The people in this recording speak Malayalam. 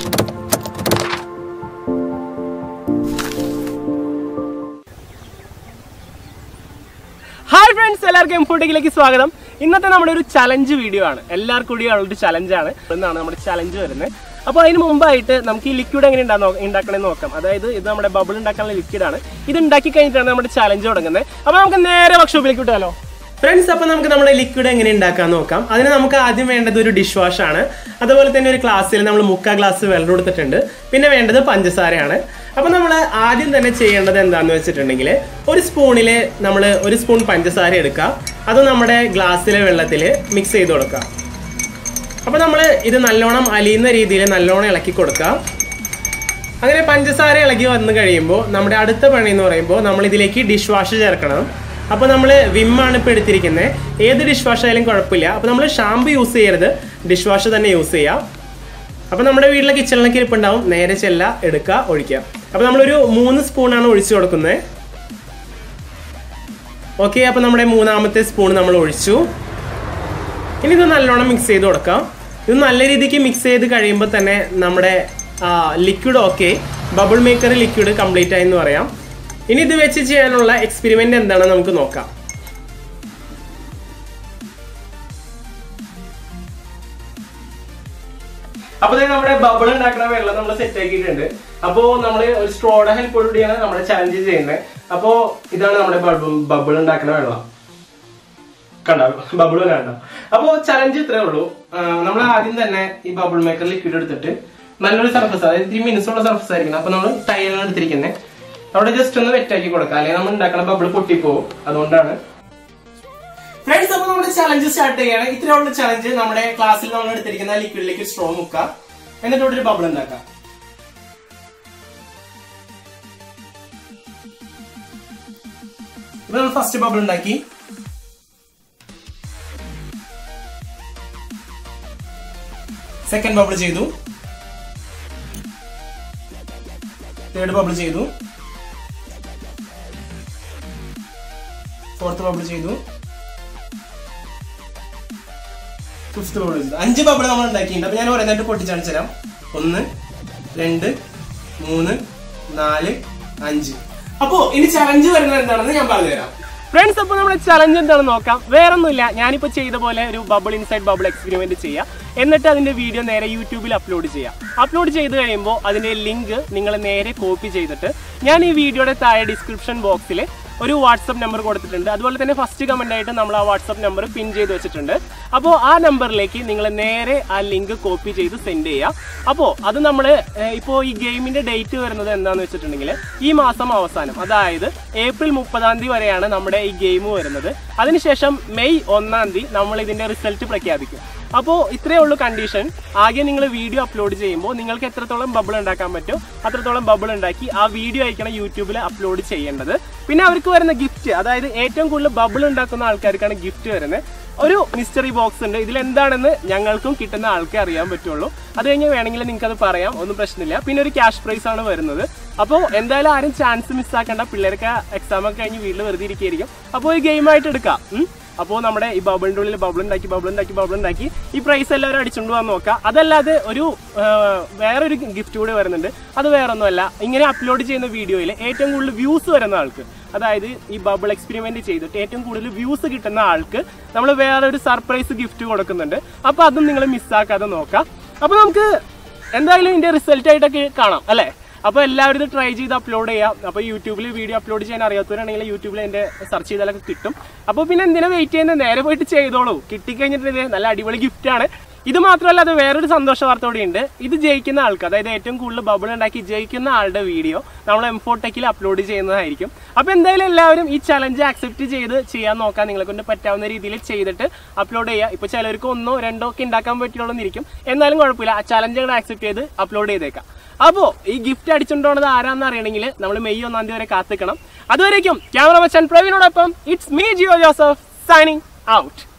ഹായ് ഫ്രണ്ട്സ് എല്ലാവർക്കും എംഫോട്ടിക്കിലേക്ക് സ്വാഗതം ഇന്നത്തെ നമ്മുടെ ഒരു ചലഞ്ച് വീഡിയോ ആണ് എല്ലാവർക്കും കൂടിയുള്ള ഒരു ചലഞ്ചാണ് എന്നാണ് നമ്മുടെ ചലഞ്ച് വരുന്നത് അപ്പോൾ അതിന് മുമ്പായിട്ട് നമുക്ക് ഈ ലിക്വിഡ് എങ്ങനെ ഉണ്ടാ- ഉണ്ടാക്കണമെന്ന് നോക്കാം അതായത് ഇത് നമ്മുടെ ബബിൾ ഉണ്ടാക്കാനുള്ള ലിക്വിഡ് ആണ് ഇത് ഉണ്ടാക്കി കഴിഞ്ഞിട്ടാണ് നമ്മുടെ ചലഞ്ച് തുടങ്ങുന്നത് അപ്പോൾ നമുക്ക് നേരെ വർക്ക്ഷോപ്പിലേക്ക് വിട്ടാലോ ഫ്രണ്ട്സ് അപ്പോൾ നമുക്ക് നമ്മുടെ ലിക്വിഡ് എങ്ങനെ ഉണ്ടാക്കാൻ നോക്കാം അതിന് നമുക്ക് ആദ്യം വേണ്ടത് ഒരു ഡിഷ് വാഷ് ആണ് അതുപോലെ തന്നെ ഒരു ഗ്ലാസ്സിൽ നമ്മൾ മുക്കാ ഗ്ലാസ് വെള്ളം കൊടുത്തിട്ടുണ്ട് പിന്നെ വേണ്ടത് പഞ്ചസാരയാണ് അപ്പോൾ നമ്മൾ ആദ്യം തന്നെ ചെയ്യേണ്ടത് എന്താണെന്ന് വെച്ചിട്ടുണ്ടെങ്കിൽ ഒരു സ്പൂണിൽ നമ്മൾ ഒരു സ്പൂൺ പഞ്ചസാര എടുക്കുക അത് നമ്മുടെ ഗ്ലാസ്സിലെ വെള്ളത്തിൽ മിക്സ് ചെയ്ത് കൊടുക്കുക അപ്പോൾ നമ്മൾ ഇത് നല്ലോണം അലിയുന്ന രീതിയിൽ നല്ലോണം ഇളക്കി കൊടുക്കുക അങ്ങനെ പഞ്ചസാര ഇളകി വന്നു കഴിയുമ്പോൾ നമ്മുടെ അടുത്ത പണി എന്ന് പറയുമ്പോൾ നമ്മൾ ഇതിലേക്ക് ഡിഷ് വാഷ് ചേർക്കണം അപ്പോൾ നമ്മൾ വിമ്മാണ് ഇപ്പോൾ എടുത്തിരിക്കുന്നത് ഏത് ഡിഷ് വാഷ് ആയാലും കുഴപ്പമില്ല അപ്പോൾ നമ്മൾ ഷാമ്പു യൂസ് ചെയ്യരുത് ഡിഷ് വാഷ് തന്നെ യൂസ് ചെയ്യാം അപ്പോൾ നമ്മുടെ വീട്ടിലെ കിച്ചണിലൊക്കെ ഇരിപ്പുണ്ടാവും നേരെ ചെല്ല എടുക്കുക ഒഴിക്കുക അപ്പോൾ നമ്മളൊരു മൂന്ന് സ്പൂണാണ് ഒഴിച്ചു കൊടുക്കുന്നത് ഓക്കെ അപ്പോൾ നമ്മുടെ മൂന്നാമത്തെ സ്പൂൺ നമ്മൾ ഒഴിച്ചു ഇനി ഇത് നല്ലോണം മിക്സ് ചെയ്ത് കൊടുക്കാം ഇത് നല്ല രീതിക്ക് മിക്സ് ചെയ്ത് കഴിയുമ്പോൾ തന്നെ നമ്മുടെ liquid okay bubble maker liquid complete ആയി എന്ന് പറയാം ഇനി ഇത് വെച്ച് ചെയ്യാനുള്ള എക്സ്പെരിമെന്റ് എന്താണെന്ന് നമുക്ക് നോക്കാം അപ്പൊ ദേ നമ്മുടെ ബബിൾ ഉണ്ടാക്കുന്ന വെള്ളം നമ്മൾ സെറ്റ് ആക്കിയിട്ടുണ്ട് അപ്പോ നമ്മൾ ഒരു സ്ട്രോയുടെ ഹെൽപ്പോടുകൂടിയാണ് നമ്മുടെ ചലഞ്ച് ചെയ്യുന്നത് അപ്പോ ഇതാണ് നമ്മുടെ ബബിൾ ഉണ്ടാക്കുന്ന വെള്ളം കണ്ട ബബിൾ കണ്ട അപ്പോ ചലഞ്ച് ഇത്രേ ഉള്ളൂ നമ്മൾ ആദ്യം തന്നെ ഈ ബബിൾ മേക്കർ ലിക്വിഡ് എടുത്തിട്ട് നല്ലൊരു സർഫസ് അതായത് ഇത്തിരി മിനുസുള്ള സർഫസ് ആയിരിക്കണം അപ്പൊ നമ്മൾ ടൈലാണ് എടുത്തിരിക്കുന്നത് അവിടെ ജസ്റ്റ് ഒന്ന് വെറ്റാക്കി കൊടുക്കാം അല്ലെങ്കിൽ നമ്മൾ ഉണ്ടാക്കുന്ന ബബിൾ പൊട്ടിപ്പോവും അതുകൊണ്ടാണ് ഫ്രണ്ട്സ് അപ്പൊ നമ്മുടെ ചലഞ്ച് സ്റ്റാർട്ട് ചെയ്യാണ് ഇത്രയുള്ള ചലഞ്ച് നമ്മുടെ ക്ലാസ്സിൽ നമ്മൾ എടുത്തിരിക്കുന്ന ലിക്വിഡിലേക്ക് സ്ട്രോ മുക്കുക എന്നിട്ട് ഇവിടെ ഒരു ബബിൾ ഉണ്ടാക്കാം ഇപ്പൊ നമ്മൾ ഫസ്റ്റ് ബബിൾ ഉണ്ടാക്കി സെക്കൻഡ് ബബിൾ ചെയ്തു തേർഡ് ബബിൾ ചെയ്തു ഫോർത്ത് ബബിൾ ചെയ്തു ഫിഫ്ത്ത് ബബിൾ ചെയ്തു അഞ്ച് ബബിൾ നമ്മൾ ഉണ്ടാക്കിയിട്ടുണ്ട് അപ്പൊ ഞാൻ ഓരോന്നായിട്ട് പൊട്ടിച്ചാണിച്ചു തരാം ഒന്ന് രണ്ട് മൂന്ന് നാല് അഞ്ച് അപ്പോ ഇനി ചലഞ്ച് വരുന്നത് എന്താണെന്ന് ഞാൻ പറഞ്ഞുതരാം ഫ്രണ്ട്സ് അപ്പോൾ നമ്മുടെ ചലഞ്ച് എന്താണെന്ന് നോക്കാം വേറൊന്നുമില്ല ഞാനിപ്പോൾ ചെയ്ത പോലെ ഒരു ബബിൾ ഇൻസൈഡ് ബബിൾ എക്സ്പെരിമെന്റ് ചെയ്യാം എന്നിട്ട് അതിന്റെ വീഡിയോ നേരെ യൂട്യൂബിൽ അപ്ലോഡ് ചെയ്യാം അപ്ലോഡ് ചെയ്ത് കഴിയുമ്പോൾ അതിന്റെ ലിങ്ക് നിങ്ങൾ നേരെ കോപ്പി ചെയ്തിട്ട് ഞാൻ ഈ വീഡിയോയുടെ താഴെ ഡിസ്ക്രിപ്ഷൻ ബോക്സിൽ ഒരു വാട്സപ്പ് നമ്പർ കൊടുത്തിട്ടുണ്ട് അതുപോലെ തന്നെ ഫസ്റ്റ് കമന്റ് ആയിട്ട് നമ്മൾ ആ വാട്സപ്പ് നമ്പർ പിൻ ചെയ്ത് വെച്ചിട്ടുണ്ട് അപ്പോൾ ആ നമ്പറിലേക്ക് നിങ്ങൾ നേരെ ആ ലിങ്ക് കോപ്പി ചെയ്ത് സെൻഡ് ചെയ്യാം അപ്പോൾ അത് നമ്മൾ ഇപ്പോൾ ഈ ഗെയിമിന്റെ ഡേറ്റ് വരുന്നത് എന്താണെന്ന് വെച്ചിട്ടുണ്ടെങ്കിൽ ഈ മാസം അവസാനം അതായത് ഏപ്രിൽ മുപ്പതാം തീയതി വരെയാണ് നമ്മുടെ ഈ ഗെയിം വരുന്നത് അതിനുശേഷം മെയ് ഒന്നാം തീയതി നമ്മൾ ഇതിന്റെ റിസൾട്ട് പ്രഖ്യാപിക്കും അപ്പോൾ ഇത്രയേ ഉള്ളൂ കണ്ടീഷൻ ആകെ നിങ്ങൾ വീഡിയോ അപ്ലോഡ് ചെയ്യുമ്പോൾ നിങ്ങൾക്ക് എത്രത്തോളം ബബിൾ ഉണ്ടാക്കാൻ പറ്റും അത്രത്തോളം ബബിൾ ഉണ്ടാക്കി ആ വീഡിയോ ആയിരിക്കണം യൂട്യൂബിൽ അപ്ലോഡ് ചെയ്യേണ്ടത് പിന്നെ അവർക്ക് വരുന്ന ഗിഫ്റ്റ് അതായത് ഏറ്റവും കൂടുതൽ ബബിൾ ഉണ്ടാക്കുന്ന ആൾക്കാർക്കാണ് ഗിഫ്റ്റ് വരുന്നത് ഒരു മിസ്റ്ററി ബോക്സ് ഉണ്ട് ഇതിൽ എന്താണെന്ന് ഞങ്ങൾക്കും കിട്ടുന്ന ആൾക്കേ അറിയാൻ പറ്റുള്ളൂ അത് കഴിഞ്ഞ് വേണമെങ്കിൽ നിങ്ങൾക്ക് അത് പറയാം ഒന്നും പ്രശ്നമില്ല പിന്നെ ഒരു ക്യാഷ് പ്രൈസ് ആണ് വരുന്നത് അപ്പോൾ എന്തായാലും ആരും ചാൻസ് മിസ്സാക്കേണ്ട പിള്ളേർക്ക് എക്സാം ഒക്കെ കഴിഞ്ഞ് വീട്ടിൽ വെറുതെ ഇരിക്കുകയായിരിക്കും അപ്പോൾ ഒരു ഗെയിമായിട്ട് എടുക്കാം ഉം. അപ്പോൾ നമ്മുടെ ഈ ബബിളിൻ്റെ ഉള്ളിൽ ബബിൾ ഉണ്ടാക്കി ബബിൾ ഉണ്ടാക്കി ബബിൾ ഉണ്ടാക്കി ഈ പ്രൈസ് എല്ലാവരും അടിച്ചുകൊണ്ട് പോകാൻ നോക്കാം അതല്ലാതെ ഒരു ആ, വേറൊരു ഗിഫ്റ്റ് കൂടി വരുന്നുണ്ട് അത് വേറൊന്നുമല്ല ഇങ്ങനെ അപ്ലോഡ് ചെയ്യുന്ന വീഡിയോയിൽ ഏറ്റവും കൂടുതൽ വ്യൂസ് വരുന്ന ആൾക്ക് അതായത് ഈ ബബിൾ എക്സ്പെരിമെന്റ് ചെയ്തിട്ട് ഏറ്റവും കൂടുതൽ വ്യൂസ് കിട്ടുന്ന ആൾക്ക് നമ്മൾ വേറെ ഒരു സർപ്രൈസ് ഗിഫ്റ്റ് കൊടുക്കുന്നുണ്ട് അപ്പോൾ അതും നിങ്ങൾ മിസ്സാക്കാതെ നോക്കാം അപ്പോൾ നമുക്ക് എന്തായാലും ഇതിന്റെ റിസൾട്ട് ആയിട്ടൊക്കെ കാണാം അല്ലേ അപ്പോൾ എല്ലാവരും ഇത് ട്രൈ ചെയ്ത് അപ്ലോഡ് ചെയ്യാം അപ്പോൾ യൂട്യൂബിൽ വീഡിയോ അപ്ലോഡ് ചെയ്യാൻ അറിയാത്തവരാണെങ്കിൽ യൂട്യൂബിൽ എൻ്റെ സെർച്ച് ചെയ്താലൊക്കെ കിട്ടും അപ്പോൾ പിന്നെ എന്തിനാ വെയിറ്റ് ചെയ്യുന്നത് നേരെ പോയിട്ട് ചെയ്തോളൂ കിട്ടിക്കഴിഞ്ഞിട്ട് ഇത് നല്ല അടിപൊളി gift ആണ് ഇത് മാത്രമല്ല അത് വേറൊരു സന്തോഷ വാർത്ത കൂടിയുണ്ട് ഇത് ജയിക്കുന്ന ആൾക്ക് അതായത് ഏറ്റവും കൂടുതൽ ബബിൾ ഉണ്ടാക്കി ജയിക്കുന്ന ആളുടെ വീഡിയോ നമ്മൾ എംഫോട്ടെക്കിൽ അപ്ലോഡ് ചെയ്യുന്നതായിരിക്കും അപ്പോൾ എന്തായാലും എല്ലാവരും ഈ ചലഞ്ച് ആക്സെപ്റ്റ് ചെയ്ത് ചെയ്യാൻ നോക്കാം നിങ്ങളെ കൊണ്ട് പറ്റാവുന്ന രീതിയിൽ ചെയ്തിട്ട് അപ്ലോഡ് ചെയ്യുക ഇപ്പോൾ ചിലർക്ക് ഒന്നോ രണ്ടോ ഒക്കെ ഉണ്ടാക്കാൻ പറ്റുള്ളൂന്നിരിക്കും എന്നാലും കുഴപ്പമില്ല ആ ചലഞ്ച് കൂടെ ആക്സെപ്റ്റ് ചെയ്ത് അപ്ലോഡ് ചെയ്തേക്കാം അപ്പോ ഈ ഗിഫ്റ്റ് അടിച്ചുകൊണ്ടുപോണത് ആരാന്ന് അറിയണമെങ്കിൽ നമ്മൾ മെയ് ഒന്നാം തീയതി വരെ കാത്തിക്കണം അതുവരേക്കും ക്യാമറ മച്ചാൻ പ്രവീണോടൊപ്പം it's me Jio Joseph signing out